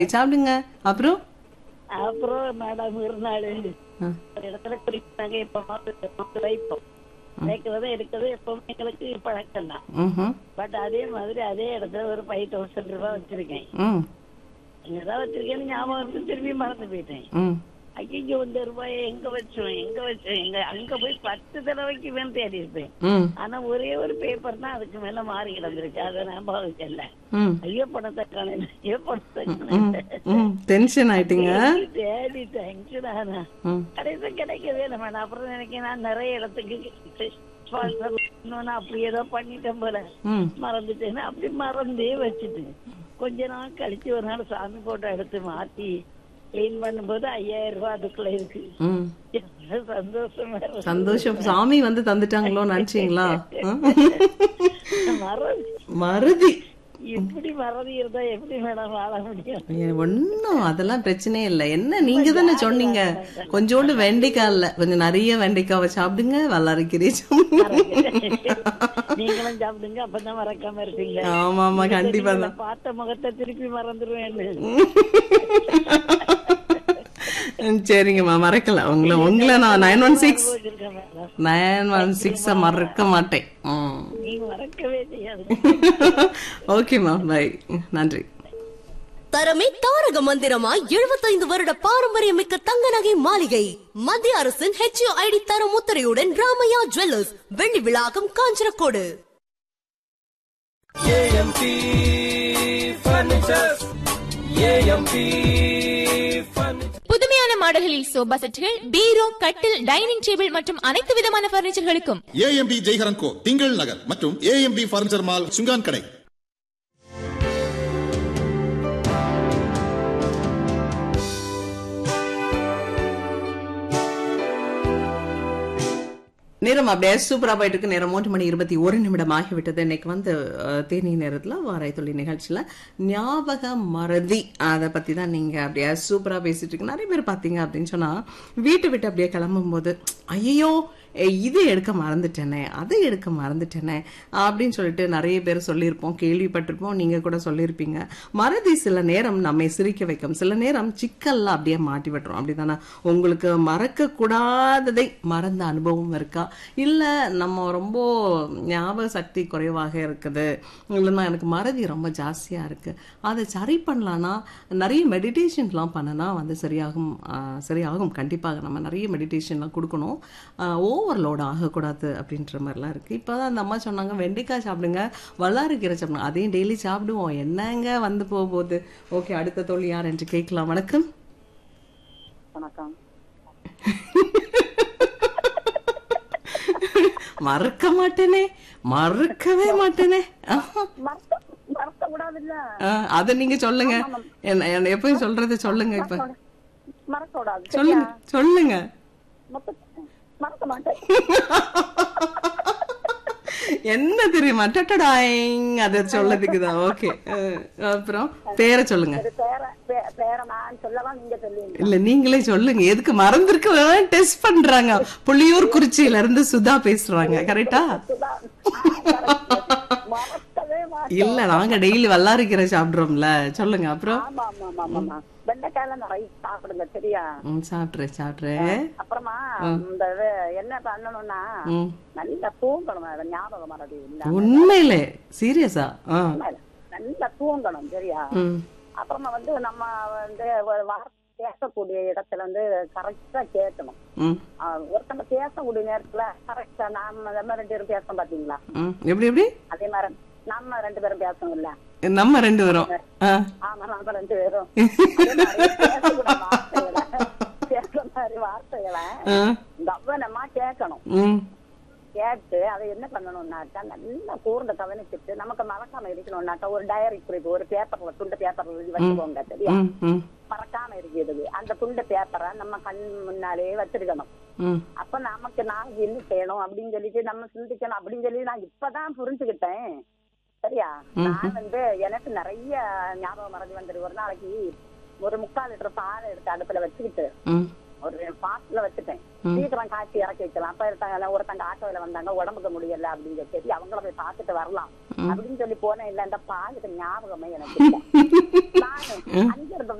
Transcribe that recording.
சாப்பிடுங்க அப்புறம் அப்புறம் மேடம் இருநாள் ஆ. ஒரு இடத்துல குடிப்பாங்க இப்ப வந்து வைப்போம் வைக்கிறது எடுக்கிறது எப்பவுமே எங்களுக்கு பழக்கம் தான் ம்ஹும். பட் அதே மாதிரி அதே இடத்துல ஒரு ஃபைவ் தௌசண்ட் ரூபாய் வச்சிருக்கேன் ம் இங்கதான் வச்சிருக்கேன்னு ஞாபகம் இருந்து திரும்பி மறந்து போயிட்டேன் ம் ஐயோ இந்த ரூபாயை எங்க வச்சோம் எங்க வச்சோம் எங்க அங்க போய் பத்து தடவைக்கு மேல் தேடி இருப்பேன் ம் ஆனா ஒரே ஒரு பேப்பர் தான் அதுக்கு மேல மாறி கிடந்துருச்சு அதை ஞாபகம் வச்சல ம் ஐயோ பணத்தை காணல ஐயோ பணத்தை ம் காணல ம் டென்ஷன் ஆயிட்டீங்க தேடி தேங்க்ஸ் தானா ம் கடைசி கிடைக்கவே இல்லை மேடம் அப்புறம் நினைக்கிறேன் நான் நிறைய இடத்துக்கு sponsor இன்னொன்னு அப்படி ஏதோ பண்ணிட்டேன் போல ம் மறந்துட்டேன் அப்படி மறந்தே வச்சுட்டு கொஞ்ச நாள் கழிச்சு ஒரு நாள் சாமி போட்டோ எடுத்து மாத்தி கிளீன் பண்ணும்போது ஐயாயிரம் ரூபாய் அதுக்குள்ள இருக்கு ம் எவ்வளவு சந்தோஷமா இருக்கு. சந்தோஷம் சாமி வந்து தந்துட்டாங்களோ நினைச்சீங்களா ஆ? மறதி மருதி இப்படி மறதி இருந்தா எப்படி மேடம் வாழ முடியும் ஒன்னும் அதெல்லாம் பிரச்சனையே இல்லை என்ன நீங்க தானே சொன்னீங்க கொஞ்சோண்டு வெண்டைக்காய் இல்ல கொஞ்சம் நிறைய வெண்டைக்காவை சாப்பிடுங்க வல்லாரிக்கீரை சாப்பிடுங்க நீங்களும் சாப்பிடுங்க அப்பதான் மறக்காம இருப்பீங்க ஆமா ஆமா கண்டிப்பா உங்களை பார்த்த முகத்தை திருப்பி மறந்துருவேன் ம், சரிங்கம்மா மறக்கல உங்களை உங்களை நான் நைன் ஒன் சிக்ஸ் வச்சிருக்கேன் மேடம் நைன் ஒன் சிக்ஸ் மறக்க மாட்டேன் ம். நீங்க மறக்கவே செய்யாது ஓகேம்மா பை நன்றி தரமே தாரக மந்திரமா 75 வருட பாரம்பரியமிக்க தங்க நகை மாளிகை மத்திய அரசின் ஹெச்ஐடி தரம் முத்திரையுடன் ராமையா ஜுவல்லர்ஸ் வெள்ளி விழாக்கம் Kanchanakodu AMP furnitures AMP furniture புதுமையான மாடல்களில் சோபா செட்டுகள் பீரோ கட்டில் டைனிங் டேபிள் மற்றும் அனைத்து விதமான பர்னிச்சர்களுக்கும் ஏஎம்பி ஜெய்ஹரன் கோ திங்கள் நகர் மற்றும் ஏஎம்பி பர்னிச்சர் மால் சுங்கான் கடை நேரம் அப்படியே சூப்பரா போயிட்டு இருக்கு நேரம் மூன்று மணி இருபத்தி ஒரு நிமிடம் ஆகிவிட்டது இன்னைக்கு வந்து அஹ், தேனி நேரத்துல வாராய் தொழில் நிகழ்ச்சியில ஞாபக மறதி அதை பத்தி தான் நீங்க அப்படியே சூப்பரா பேசிட்டு இருக்கு நிறைய பேர் பாத்தீங்க அப்படின்னு சொன்னா வீட்டை விட்டு அப்படியே கிளம்பும் போது ஐயோ இது எடுக்க மறந்துட்டேனே அதை எடுக்க மறந்துட்டேனே அப்படின்னு சொல்லிட்டு நிறைய பேர் சொல்லியிருப்போம் கேள்விப்பட்டிருப்போம் நீங்க கூட சொல்லியிருப்பீங்க மறதி சில நேரம் நம்மை சிரிக்க வைக்கும் சில நேரம் சிக்கல்ல அப்படியே மாட்டி விட்டுரும் அப்படிதானே உங்களுக்கு மறக்க கூடாததை மறந்த அனுபவம் இருக்கா இல்ல நம்ம ரொம்ப ஞாபக சக்தி குறைவாக இருக்குது இல்லைன்னா எனக்கு மறதி ரொம்ப ஜாஸ்தியா இருக்கு அதை சரி பண்ணலான்னா நிறைய மெடிடேஷன்லாம் பண்ணனா வந்து சரியாகும் ஆஹ் சரியாகும் கண்டிப்பாக நம்ம நிறைய மெடிடேஷன்லாம் கொடுக்கணும் ஓவர்லோட் ஆகக்கூடாது அப்படின்ற மாதிரிலாம் இருக்கு இப்போதான் அந்த அம்மா சொன்னாங்க வெண்டைக்காய் சாப்பிடுங்க வல்லாரிக்கீரை சாப்பிடுங்க அதையும் டெய்லி சாப்பிடுவோம் என்னங்க வந்து போக போகுது ஓகே அடுத்த தோழி யார் என்று கேட்கலாம் வணக்கம் வணக்கம் மறக்க மாட்டேனே மறக்கவே மாட்டேனே ஆஹா. மறக்க மறக்க கூடாது இல்ல ஆஹ், அதை நீங்க சொல்லுங்க என்ன என்ன எப்பயும் சொல்றது சொல்லுங்க இப்ப மறக்க கூடாது சொல்லுங்க சொல்லுங்க மறக்க மாட்டேன் என்ன தெரியுமா டட்டடாயிங் அதை சொல்லதுக்குதான் ஓகே அப்புறம் பேரை சொல்லுங்க பேர பேர நான் சொல்லவா நீங்க சொல்லுவீங்க இல்ல நீங்களே சொல்லுங்க எதுக்கு மறந்துருக்கு டெஸ்ட் பண்றாங்க புளியூர் குறிச்சியில இருந்து சுதா பேசுறாங்க கரெக்டா மறக்கவே மாட்டேன் இல்ல நாங்க டெய்லி வல்லாரிக்கீரை சாப்பிடுறோம்ல சொல்லுங்க அப்புறம் ஆமா ஆமா ஆமா ஆமா ஆமா வெண்டைக்காயில நிறைய சாப்பிடுங்க சரியா ம், சாப்பிட்றேன் சாப்பிட்றேன் அப்புறமா இந்த இது என்ன பண்ணணும்னா ம். நல்லா தூங்கணும் மேடம் ஞாபகம் மறதி இல்ல உண்மையிலே சீரியஸா ஆ நல்லா தூங்கணும் சரியா ம் அப்புறமா வந்து நம்ம வந்து ஒரு வார்த்தை பேசக்கூடிய இடத்துல வந்து கரெக்டா கேட்கணும் ம் ஆஹ் ஒருத்தங்க பேசக்கூடிய நேரத்துல கரெக்டா நாம நம்ம ரெண்டு பேரும் பேசணும் பாத்தீங்களா ம் எப்படி எப்படி அதே மாதிரி நம்ம ரெண்டு பேரும் பேசணும் இல்ல நம்ம ரெண்டு பேரும் ஆ ஆமா நம்ம ரெண்டு பேரும் அதே மாதிரி பேசக்கூடிய வார்த்தைகளை பேசுற மாதிரி வார்த்தைகளை ஆ கவனமா கேட்கணும் ம் கேட்டு அதை என்ன பண்ணணும்னாக்கா நல்லா கூர்ந்து கவனிச்சுட்டு நமக்கு மறக்காம இருக்கணும்னாக்கா ஒரு டயரி குறிப்பு ஒரு பேப்பர்ல துண்டு பேப்பர்ல எழுதி வச்சுக்கோங்க சரியா ம் ம் மறக்காம இருக்கிறது அந்த துண்டு பேப்பரை நம்ம கண் முன்னாலேயே வச்சிருக்கணும் ம் அப்ப நமக்கு நான் என்ன செய்யணும் அப்படின்னு சொல்லிட்டு நம்ம சிந்திக்கணும் அப்படின்னு சொல்லி நான் இப்பதான் புரிஞ்சுக்கிட்டேன் சரியா நான் வந்து எனக்கு நிறைய ஞாபகம் மறதி வந்துரு ஒரு நாளைக்கு ஒரு முக்கால் லிட்டர் பால் எடுத்து அடுப்புல வச்சுக்கிட்டு ம் ஒரு பாஸ்ட்ல வச்சுட்டேன் சீக்கிரம் காய்ச்சி இறக்கி வைக்கலாம் அப்ப ஒருத்தங்க ஒருத்தங்க ஆட்டோல வந்தாங்க உடம்புக்கு முடியல அப்படின்னு சரி அவங்கள போய் பார்த்துட்டு வரலாம் அப்படின்னு சொல்லி போனேன் இல்ல இந்த பாலுக்கு ஞாபகமே எனக்கு இல்ல. நானு அங்க இருந்து